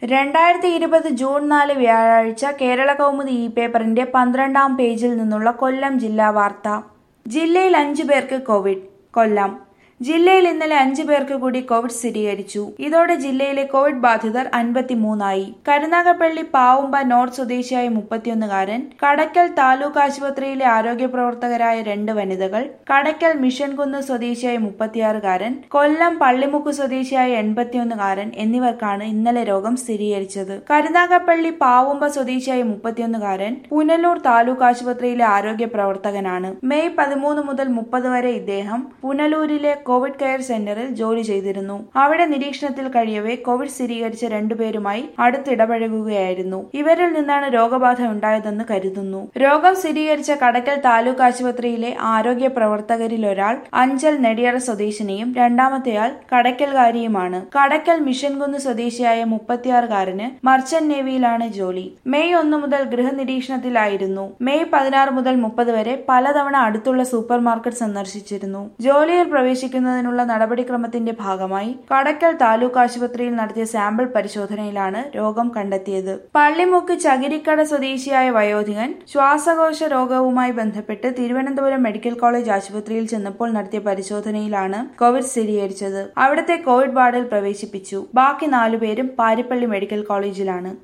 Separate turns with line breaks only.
രണ്ടായിരത്തി ഇരുപത് ജൂൺ നാല് വ്യാഴാഴ്ച കേരള കൗമുദി ഇ പേപ്പറിന്റെ പന്ത്രണ്ടാം പേജിൽ നിന്നുള്ള കൊല്ലം ജില്ലാ വാർത്ത ജില്ലയിൽ അഞ്ചു പേർക്ക് കോവിഡ് കൊല്ലം ജില്ലയിൽ ഇന്നലെ അഞ്ചു പേർക്ക് കൂടി കോവിഡ് സ്ഥിരീകരിച്ചു ഇതോടെ ജില്ലയിലെ കോവിഡ് ബാധിതർ അൻപത്തിമൂന്നായി കരുനാഗപ്പള്ളി പാവുമ്പ നോർത്ത് സ്വദേശിയായ മുപ്പത്തിയൊന്നുകാരൻ കടയ്ക്കൽ താലൂക്ക് ആശുപത്രിയിലെ ആരോഗ്യ പ്രവർത്തകരായ രണ്ട് വനിതകൾ കടയ്ക്കൽ മിഷൻകുന്ന് സ്വദേശിയായ മുപ്പത്തിയാറുകാരൻ കൊല്ലം പള്ളിമുക്ക് സ്വദേശിയായ എൺപത്തിയൊന്നുകാരൻ എന്നിവർക്കാണ് ഇന്നലെ രോഗം സ്ഥിരീകരിച്ചത് കരുനാഗപ്പള്ളി പാവുമ്പ സ്വദേശിയായ മുപ്പത്തിയൊന്നുകാരൻ പുനലൂർ താലൂക്ക് ആശുപത്രിയിലെ ആരോഗ്യ പ്രവർത്തകനാണ് മെയ് പതിമൂന്ന് മുതൽ മുപ്പത് വരെ ഇദ്ദേഹം പുനലൂരിലെ കോവിഡ് കെയർ സെന്ററിൽ ജോലി ചെയ്തിരുന്നു അവിടെ നിരീക്ഷണത്തിൽ കഴിയവേ കോവിഡ് സ്ഥിരീകരിച്ച രണ്ടുപേരുമായി അടുത്തിടപഴകുകയായിരുന്നു ഇവരിൽ നിന്നാണ് രോഗബാധ ഉണ്ടായതെന്ന് കരുതുന്നു രോഗം സ്ഥിരീകരിച്ച കടക്കൽ താലൂക്ക് ആശുപത്രിയിലെ ആരോഗ്യ പ്രവർത്തകരിൽ ഒരാൾ അഞ്ചൽ നെടിയറ സ്വദേശിനിയും രണ്ടാമത്തെയാൾ കടയ്ക്കൽകാരിയുമാണ് കടയ്ക്കൽ മിഷൻകുന്ന് സ്വദേശിയായ മുപ്പത്തിയാറുകാരന് മർച്ചന്റ് നേവിയിലാണ് ജോലി മെയ് ഒന്ന് മുതൽ ഗൃഹനിരീക്ഷണത്തിലായിരുന്നു മെയ് പതിനാറ് മുതൽ മുപ്പത് വരെ പലതവണ അടുത്തുള്ള സൂപ്പർ മാർക്കറ്റ് സന്ദർശിച്ചിരുന്നു ജോലിയിൽ പ്രവേശിക്കുന്നതിനുള്ള നടപടിക്രമത്തിന്റെ ഭാഗമായി കടയ്ക്കൽ താലൂക്ക് ആശുപത്രിയിൽ നടത്തിയ സാമ്പിൾ പരിശോധനയിലാണ് രോഗം കണ്ടെത്തിയത് പള്ളിമുക്ക് ചകിരിക്കട സ്വദേശിയായ വയോധികൻ ശ്വാസകോശ രോഗവുമായി ബന്ധപ്പെട്ട് തിരുവനന്തപുരം മെഡിക്കൽ കോളേജ് ആശുപത്രിയിൽ ചെന്നപ്പോൾ നടത്തിയ പരിശോധനയിലാണ് കോവിഡ് സ്ഥിരീകരിച്ചത് അവിടുത്തെ കോവിഡ് വാർഡിൽ പ്രവേശിപ്പിച്ചു ബാക്കി നാലുപേരും പാരിപ്പള്ളി മെഡിക്കൽ കോളേജിലാണ്